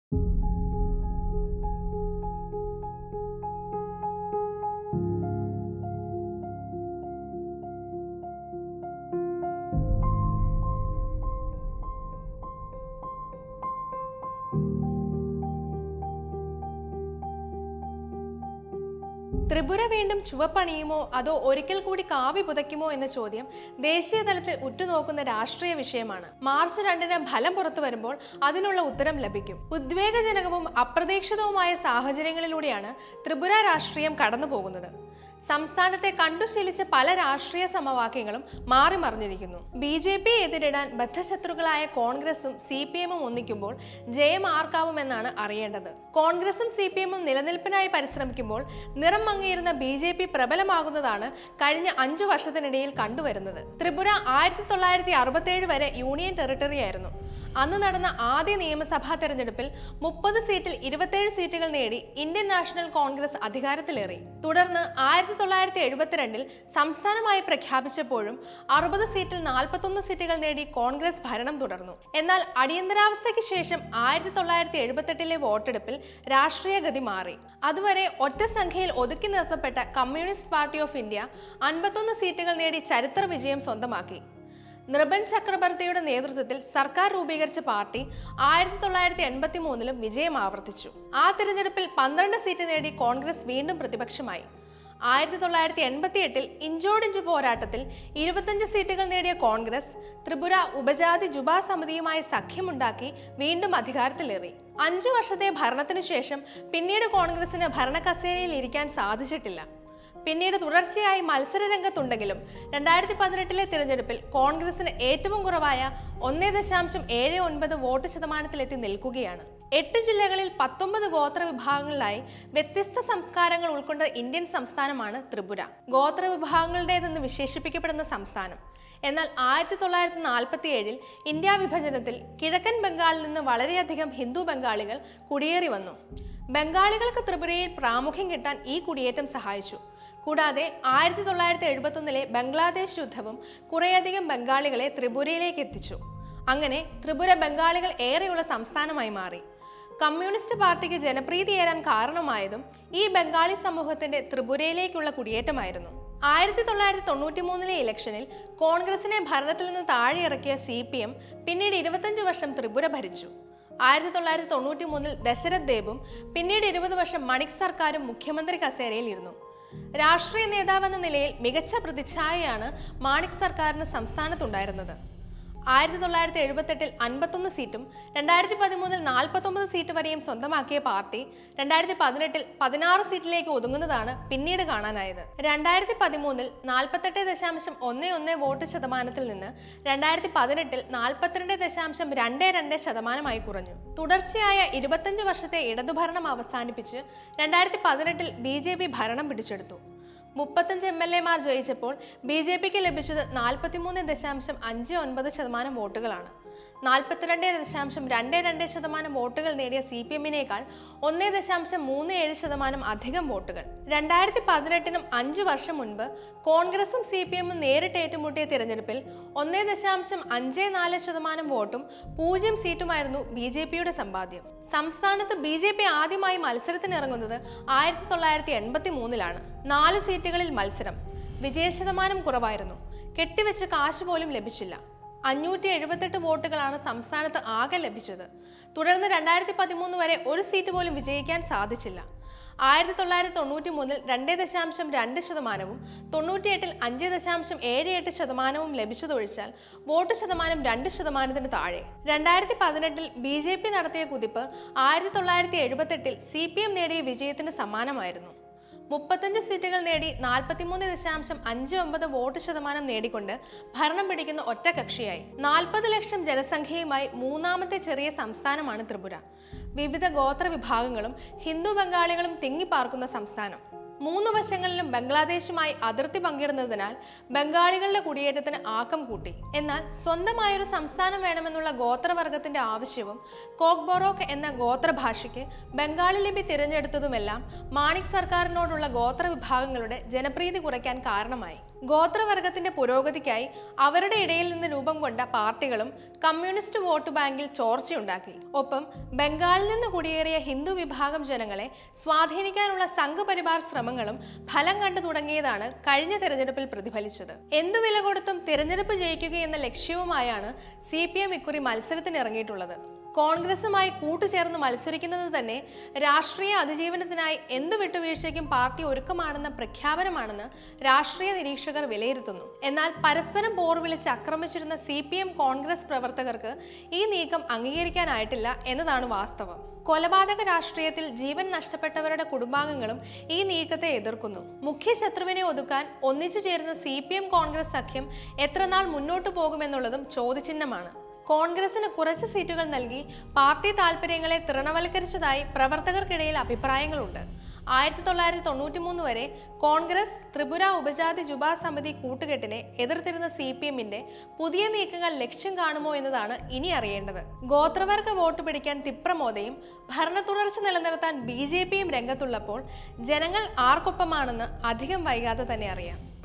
ത്രിപുര വീണ്ടും ചുവപ്പണിയുമോ അതോ ഒരിക്കൽ കൂടി കാവി പുതയ്ക്കുമോ എന്ന ചോദ്യം ദേശീയ തലത്തിൽ ഉറ്റുനോക്കുന്ന രാഷ്ട്രീയ വിഷയമാണ് മാർച്ച് രണ്ടിന് ഫലം പുറത്തു വരുമ്പോൾ അതിനുള്ള ഉത്തരം ലഭിക്കും ഉദ്വേഗജനകവും അപ്രതീക്ഷിതവുമായ സാഹചര്യങ്ങളിലൂടെയാണ് ത്രിപുര രാഷ്ട്രീയം കടന്നു പോകുന്നത് സംസ്ഥാനത്തെ കണ്ടുശീലിച്ച പല രാഷ്ട്രീയ സമവാക്യങ്ങളും മാറി മറിഞ്ഞിരിക്കുന്നു ബി ജെ പി എതിരിടാൻ ബദ്ധശത്രുക്കളായ കോൺഗ്രസും സി പി എമ്മും ഒന്നിക്കുമ്പോൾ ജയം ആർക്കാവുമെന്നാണ് അറിയേണ്ടത് കോൺഗ്രസും സി പി എമ്മും നിലനിൽപ്പിനായി പരിശ്രമിക്കുമ്പോൾ നിറം മങ്ങിയിരുന്ന ബി ജെ പി പ്രബലമാകുന്നതാണ് കഴിഞ്ഞ അഞ്ചു വർഷത്തിനിടയിൽ കണ്ടുവരുന്നത് ത്രിപുര ആയിരത്തി തൊള്ളായിരത്തി അറുപത്തേഴ് വരെ യൂണിയൻ ടെറിട്ടറി ആയിരുന്നു അന്ന് നടന്ന ആദ്യ നിയമസഭാ തെരഞ്ഞെടുപ്പിൽ മുപ്പത് സീറ്റിൽ ഇരുപത്തേഴ് സീറ്റുകൾ നേടി ഇന്ത്യൻ നാഷണൽ കോൺഗ്രസ് അധികാരത്തിലേറി തുടർന്ന് ആയിരത്തി തൊള്ളായിരത്തി എഴുപത്തിരണ്ടിൽ സംസ്ഥാനമായി പ്രഖ്യാപിച്ചപ്പോഴും അറുപത് സീറ്റിൽ നാൽപ്പത്തൊന്ന് സീറ്റുകൾ നേടി കോൺഗ്രസ് ഭരണം തുടർന്നു എന്നാൽ അടിയന്തരാവസ്ഥയ്ക്ക് ശേഷം ആയിരത്തി തൊള്ളായിരത്തി എഴുപത്തെട്ടിലെ വോട്ടെടുപ്പിൽ രാഷ്ട്രീയ ഗതി മാറി അതുവരെ ഒറ്റ സംഖ്യയിൽ ഒതുക്കി നിർത്തപ്പെട്ട കമ്മ്യൂണിസ്റ്റ് പാർട്ടി ഓഫ് ഇന്ത്യ അൻപത്തൊന്ന് സീറ്റുകൾ നേടി ചരിത്ര വിജയം സ്വന്തമാക്കി നൃപൻ ചക്രവർത്തിയുടെ നേതൃത്വത്തിൽ സർക്കാർ രൂപീകരിച്ച പാർട്ടി ആയിരത്തി തൊള്ളായിരത്തി എൺപത്തി മൂന്നിലും വിജയം ആവർത്തിച്ചു ആ തിരഞ്ഞെടുപ്പിൽ പന്ത്രണ്ട് സീറ്റ് നേടി കോൺഗ്രസ് വീണ്ടും പ്രതിപക്ഷമായി ആയിരത്തി തൊള്ളായിരത്തി എൺപത്തി എട്ടിൽ ഇഞ്ചോടിഞ്ച് പോരാട്ടത്തിൽ ഇരുപത്തഞ്ച് സീറ്റുകൾ നേടിയ കോൺഗ്രസ് ത്രിപുര ഉപജാതി ജുബാ സമിതിയുമായി സഖ്യമുണ്ടാക്കി വീണ്ടും അധികാരത്തിലേറി അഞ്ചു വർഷത്തെ ഭരണത്തിനു ശേഷം പിന്നീട് കോൺഗ്രസിന് ഭരണകസേരയിൽ ഇരിക്കാൻ സാധിച്ചിട്ടില്ല പിന്നീട് തുടർച്ചയായി മത്സര രംഗത്തുണ്ടെങ്കിലും രണ്ടായിരത്തി പതിനെട്ടിലെ തിരഞ്ഞെടുപ്പിൽ കോൺഗ്രസിന് ഏറ്റവും കുറവായ ഒന്നേ ദശാംശം ഏഴ് ഒൻപത് വോട്ട് ശതമാനത്തിലെത്തി നിൽക്കുകയാണ് എട്ട് ജില്ലകളിൽ പത്തൊമ്പത് ഗോത്ര വിഭാഗങ്ങളിലായി വ്യത്യസ്ത സംസ്കാരങ്ങൾ ഉൾക്കൊണ്ട ഇന്ത്യൻ സംസ്ഥാനമാണ് ത്രിപുര ഗോത്ര വിഭാഗങ്ങളുടേതെന്ന് വിശേഷിപ്പിക്കപ്പെടുന്ന സംസ്ഥാനം എന്നാൽ ആയിരത്തി തൊള്ളായിരത്തി നാൽപ്പത്തി ഏഴിൽ ഇന്ത്യ വിഭജനത്തിൽ കിഴക്കൻ ബംഗാളിൽ നിന്ന് വളരെയധികം ഹിന്ദു ബംഗാളികൾ കുടിയേറി വന്നു ബംഗാളികൾക്ക് ത്രിപുരയിൽ പ്രാമുഖ്യം കിട്ടാൻ ഈ കുടിയേറ്റം സഹായിച്ചു കൂടാതെ ആയിരത്തി തൊള്ളായിരത്തി എഴുപത്തൊന്നിലെ ബംഗ്ലാദേശ് യുദ്ധവും കുറേയധികം ബംഗാളികളെ ത്രിപുരയിലേക്ക് എത്തിച്ചു അങ്ങനെ ത്രിപുര ബംഗാളികൾ ഏറെയുള്ള സംസ്ഥാനമായി മാറി കമ്മ്യൂണിസ്റ്റ് പാർട്ടിക്ക് ജനപ്രീതിയേറാൻ കാരണമായതും ഈ ബംഗാളി സമൂഹത്തിന്റെ ത്രിപുരയിലേക്കുള്ള കുടിയേറ്റമായിരുന്നു ആയിരത്തി തൊള്ളായിരത്തി തൊണ്ണൂറ്റി മൂന്നിലെ ഇലക്ഷനിൽ കോൺഗ്രസിനെ ഭരണത്തിൽ നിന്ന് താഴെ ഇറക്കിയ സി പി എം പിന്നീട് ഇരുപത്തഞ്ച് വർഷം ത്രിപുര ഭരിച്ചു ആയിരത്തി തൊള്ളായിരത്തി തൊണ്ണൂറ്റി മൂന്നിൽ ദശരഥ് ദേബും പിന്നീട് ഇരുപത് വർഷം മണിക് സർക്കാരും മുഖ്യമന്ത്രി കസേരയിൽ ഇരുന്നു രാഷ്ട്രീയ നേതാവെന്ന നിലയിൽ മികച്ച പ്രതിച്ഛായയാണ് മാണിക് സർക്കാരിന് സംസ്ഥാനത്തുണ്ടായിരുന്നത് ആയിരത്തി തൊള്ളായിരത്തി എഴുപത്തെട്ടിൽ അൻപത്തൊന്ന് സീറ്റും രണ്ടായിരത്തി പതിമൂന്നിൽ നാൽപ്പത്തൊമ്പത് സീറ്റ് വരെയും സ്വന്തമാക്കിയ പാർട്ടി രണ്ടായിരത്തി പതിനെട്ടിൽ പതിനാറ് സീറ്റിലേക്ക് ഒതുങ്ങുന്നതാണ് പിന്നീട് കാണാനായത് രണ്ടായിരത്തി പതിമൂന്നിൽ നാൽപ്പത്തെട്ട് ദശാംശം ഒന്ന് ഒന്ന് വോട്ട് ശതമാനത്തിൽ നിന്ന് രണ്ടായിരത്തി പതിനെട്ടിൽ നാൽപ്പത്തിരണ്ട് ദശാംശം രണ്ട് രണ്ട് ശതമാനമായി കുറഞ്ഞു തുടർച്ചയായ ഇരുപത്തഞ്ച് വർഷത്തെ ഇടതുഭരണം അവസാനിപ്പിച്ച് രണ്ടായിരത്തി പതിനെട്ടിൽ ബി ജെ പി ഭരണം പിടിച്ചെടുത്തു മുപ്പത്തഞ്ച് എം എൽ എമാർ ജയിച്ചപ്പോൾ ബി ജെ പിക്ക് ലഭിച്ചത് നാൽപ്പത്തിമൂന്ന് ദശാംശം അഞ്ച് ഒൻപത് ശതമാനം വോട്ടുകളാണ് നാൽപ്പത്തിരണ്ട് ദശാംശം രണ്ട് രണ്ട് ശതമാനം വോട്ടുകൾ നേടിയ സി പി എമ്മിനേക്കാൾ ഒന്ന് ദശാംശം മൂന്ന് ഏഴ് ശതമാനം അധികം വോട്ടുകൾ രണ്ടായിരത്തി പതിനെട്ടിനും അഞ്ച് വർഷം മുൻപ് കോൺഗ്രസും സി പി എമ്മും നേരിട്ട് ഏറ്റുമുട്ടിയ തിരഞ്ഞെടുപ്പിൽ ഒന്ന് ദശാംശം അഞ്ച് നാല് ശതമാനം വോട്ടും പൂജ്യം സീറ്റുമായിരുന്നു ബി ജെ പിയുടെ സമ്പാദ്യം സംസ്ഥാനത്ത് ബി ജെ പി ആദ്യമായി മത്സരത്തിനിറങ്ങുന്നത് ആയിരത്തി തൊള്ളായിരത്തി എൺപത്തി മൂന്നിലാണ് നാല് സീറ്റുകളിൽ മത്സരം വിജയശതമാനം കുറവായിരുന്നു കെട്ടിവെച്ച കാശ് പോലും ലഭിച്ചില്ല അഞ്ഞൂറ്റി എഴുപത്തെട്ട് വോട്ടുകളാണ് സംസ്ഥാനത്ത് ആകെ ലഭിച്ചത് തുടർന്ന് രണ്ടായിരത്തി പതിമൂന്ന് വരെ ഒരു സീറ്റ് പോലും വിജയിക്കാൻ സാധിച്ചില്ല ആയിരത്തി തൊള്ളായിരത്തി തൊണ്ണൂറ്റി മൂന്നിൽ രണ്ട് ദശാംശം രണ്ട് ശതമാനവും തൊണ്ണൂറ്റിയെട്ടിൽ അഞ്ച് ദശാംശം ഏഴ് എട്ട് ശതമാനവും ലഭിച്ചതൊഴിച്ചാൽ വോട്ട് ശതമാനം രണ്ട് ശതമാനത്തിന് താഴെ രണ്ടായിരത്തി പതിനെട്ടിൽ ബി ജെ പി നടത്തിയ കുതിപ്പ് ആയിരത്തി തൊള്ളായിരത്തി എഴുപത്തെട്ടിൽ സി പി എം നേടിയ വിജയത്തിന് സമാനമായിരുന്നു മുപ്പത്തഞ്ച് സീറ്റുകൾ നേടി നാൽപ്പത്തിമൂന്ന് ദശാംശം അഞ്ച് ഒമ്പത് വോട്ട് ശതമാനം നേടിക്കൊണ്ട് ഭരണം പിടിക്കുന്ന ഒറ്റ കക്ഷിയായി നാൽപ്പത് ലക്ഷം ജനസംഖ്യയുമായി മൂന്നാമത്തെ ചെറിയ സംസ്ഥാനമാണ് ത്രിപുര വിവിധ ഗോത്ര വിഭാഗങ്ങളും ഹിന്ദു ബംഗാളികളും തിങ്ങിപ്പാർക്കുന്ന സംസ്ഥാനം മൂന്ന് വശങ്ങളിലും ബംഗ്ലാദേശുമായി അതിർത്തി പങ്കിടുന്നതിനാൽ ബംഗാളികളുടെ കുടിയേറ്റത്തിന് ആക്കം കൂട്ടി എന്നാൽ സ്വന്തമായൊരു സംസ്ഥാനം വേണമെന്നുള്ള ഗോത്രവർഗത്തിന്റെ ആവശ്യവും കോക്ബൊറോക്ക് എന്ന ഗോത്രഭാഷയ്ക്ക് ബംഗാളി ലിപി തിരഞ്ഞെടുത്തതുമെല്ലാം മാണിക് സർക്കാരിനോടുള്ള ഗോത്ര വിഭാഗങ്ങളുടെ ജനപ്രീതി കുറയ്ക്കാൻ കാരണമായി ഗോത്രവർഗത്തിന്റെ പുരോഗതിക്കായി അവരുടെ ഇടയിൽ നിന്ന് രൂപം കൊണ്ട പാർട്ടികളും കമ്മ്യൂണിസ്റ്റ് വോട്ട് ബാങ്കിൽ ചോർച്ചയുണ്ടാക്കി ഒപ്പം ബംഗാളിൽ നിന്ന് കുടിയേറിയ ഹിന്ദു വിഭാഗം ജനങ്ങളെ സ്വാധീനിക്കാനുള്ള സംഘപരിവാർ ശ്രമങ്ങളും ഫലം കണ്ടു തുടങ്ങിയതാണ് കഴിഞ്ഞ തെരഞ്ഞെടുപ്പിൽ പ്രതിഫലിച്ചത് എന്തു വില കൊടുത്തും തിരഞ്ഞെടുപ്പ് ജയിക്കുകയെന്ന ലക്ഷ്യവുമായാണ് സി പി എം ഇക്കുറി മത്സരത്തിനിറങ്ങിയിട്ടുള്ളത് കോൺഗ്രസുമായി കൂട്ടുചേർന്ന് മത്സരിക്കുന്നത് തന്നെ രാഷ്ട്രീയ അതിജീവനത്തിനായി എന്തു വിട്ടുവീഴ്ചയ്ക്കും പാർട്ടി ഒരുക്കമാണെന്ന പ്രഖ്യാപനമാണെന്ന് രാഷ്ട്രീയ നിരീക്ഷകർ വിലയിരുത്തുന്നു എന്നാൽ പരസ്പരം പോർ വിളിച്ച് ആക്രമിച്ചിരുന്ന സി പി എം കോൺഗ്രസ് പ്രവർത്തകർക്ക് ഈ നീക്കം അംഗീകരിക്കാനായിട്ടില്ല എന്നതാണ് വാസ്തവം കൊലപാതക രാഷ്ട്രീയത്തിൽ ജീവൻ നഷ്ടപ്പെട്ടവരുടെ കുടുംബാംഗങ്ങളും ഈ നീക്കത്തെ എതിർക്കുന്നു മുഖ്യ ശത്രുവിനെ ഒതുക്കാൻ ഒന്നിച്ചു ചേരുന്ന സി പി എം കോൺഗ്രസ് സഖ്യം എത്രനാൾ മുന്നോട്ടു പോകുമെന്നുള്ളതും ചോദ്യചിഹ്നമാണ് കോൺഗ്രസിന് കുറച്ച് സീറ്റുകൾ നൽകി പാർട്ടി താൽപ്പര്യങ്ങളെ തൃണവൽക്കരിച്ചതായി പ്രവർത്തകർക്കിടയിൽ അഭിപ്രായങ്ങളുണ്ട് ആയിരത്തി തൊള്ളായിരത്തി തൊണ്ണൂറ്റി മൂന്ന് വരെ കോൺഗ്രസ് ത്രിപുര ഉപജാതി ജുബാ സമിതി കൂട്ടുകെട്ടിനെ എതിർത്തിരുന്ന സി പി എമ്മിന്റെ പുതിയ നീക്കങ്ങൾ ലക്ഷ്യം കാണുമോ എന്നതാണ് ഇനി അറിയേണ്ടത് ഗോത്രവർഗ വോട്ട് പിടിക്കാൻ തിപ്രമോദയും ഭരണ തുടർച്ച നിലനിർത്താൻ ബി ജെ പിയും രംഗത്തുള്ളപ്പോൾ ജനങ്ങൾ ആർക്കൊപ്പമാണെന്ന് അധികം വൈകാതെ തന്നെ അറിയാം